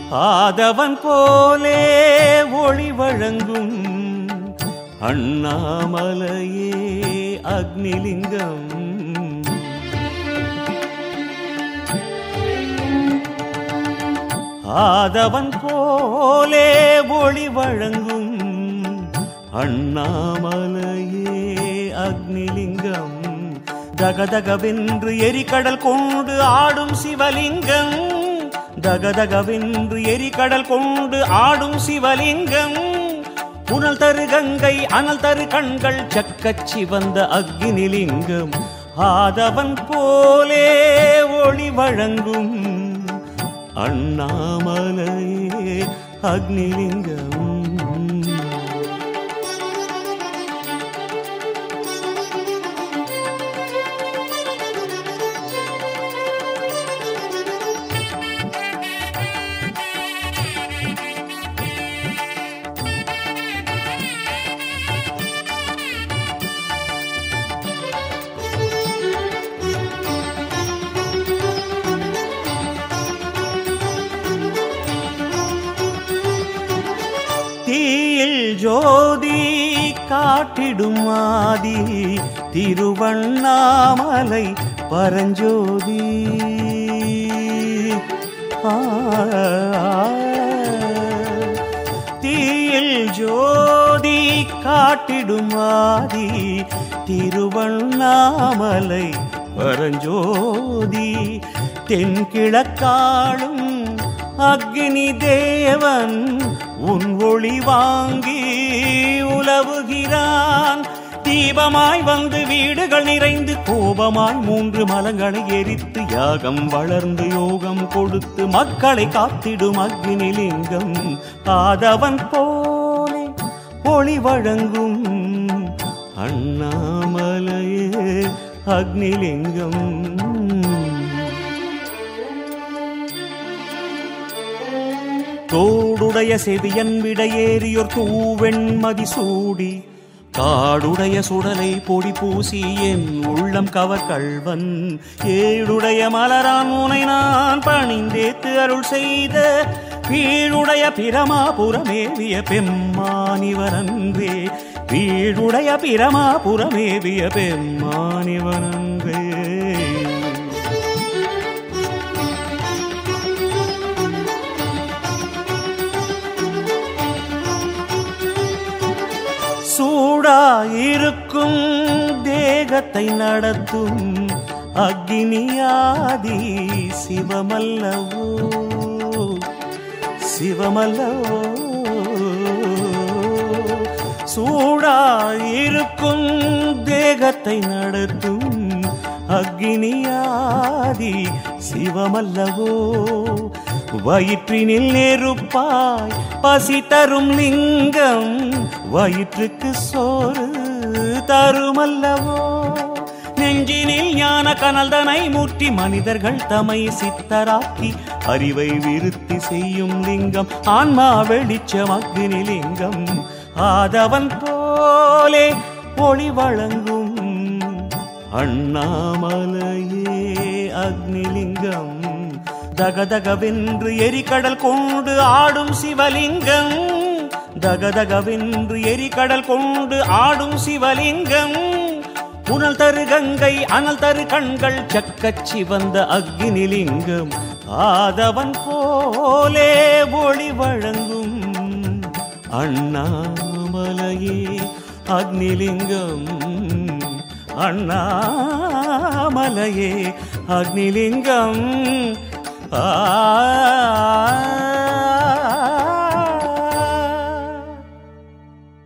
ஆதவன் போலே ஒளி வழங்கும் அண்ணாமலையே அக்னிலிங்கம் ஆதவன் போலே ஒளி வழங்கும் அண்ணாமலையே அக்னிலிங்கம் தகதகவென்று எரிகடல் கொண்டு ஆடும் சிவலிங்கம் தகதகவென்று எரிகடல் கொண்டு ஆடும் சிவலிங்கம் புனல் தரு கங்கை அனல் தரு கண்கள் சக்கச் சிவந்த அக்னிலிங்கம் ஆதவன் போலே ஒளி வழங்கும் அண்ணாமலையே அக்னிலிங்கம் தீயில் ஜோதி காட்டிடும் ஆதி திருவண்ணாமலை பரஞ்சோதி ஆ, தீயில் ஜோதி காட்டிடும் ஆதி திருவண்ணாமலை பரஞ்சோதி தென்கிழக்காளும் அக்னி தேவன் உன் ஒளி வாங்கி உலவுகிறான் தீபமாய் வந்து வீடுகள் நிறைந்து கோபமாய் மூன்று மலங்களை எரித்து யாகம் வளர்ந்து யோகம் கொடுத்து மக்களை காத்திடும் அக்னிலிங்கம் ஆதவன் போலே ஒளி வழங்கும் அண்ணாமலையே அக்னிலிங்கம் தோடுடைய செவியன் விடையேறியோர் தூவெண்மதி சூடி காடுடைய சுடலை பொடி பூசி என் உள்ளம் கவர் கள்வன் ஏழுடைய மலரான் உனை நான் பணிந்தேத்து அருள் செய்த வீழுடைய பிரமாபுரமேவிய பெம்மானிவனன்றே வீழுடைய பிரமாபுரமேவிய பெம்மானிவனன்றே சூடாயிருக்கும் தேகத்தை நடத்தும் அக்னியாதி சிவமல்லவோ சிவமல்லவோ சூடாயிருக்கும் தேகத்தை நடத்தும் அக்னியாதி சிவமல்லவோ வயிற்றினில் நெருப்பாய் பசி தரும் லிங்கம் வயிற்றுக்கு சோறு தருமல்லவோ நெஞ்சினில் ஞான கனல்தனை மூட்டி மனிதர்கள் தமை சித்தராக்கி அறிவை விருத்தி செய்யும் லிங்கம் ஆன்மா வெளிச்சம் அக்னி லிங்கம் ஆதவன் போலே ஒளி வழங்கும் அண்ணாமலையே அக்னிலிங்கம் தகதகவென்று எரிகடல் கொண்டு ஆடும் சிவலிங்கம் தகதகவென்று எரிகடல் கொண்டு ஆடும் சிவலிங்கம் புனல் தரு கங்கை அனல் தரு கண்கள் சக்கச் சிவந்த அக்னிலிங்கம் ஆதவன் போலே ஒளி வழங்கும் அண்ணாமலையே அக்னிலிங்கம் அண்ணாமலையே அக்னிலிங்கம் ஆ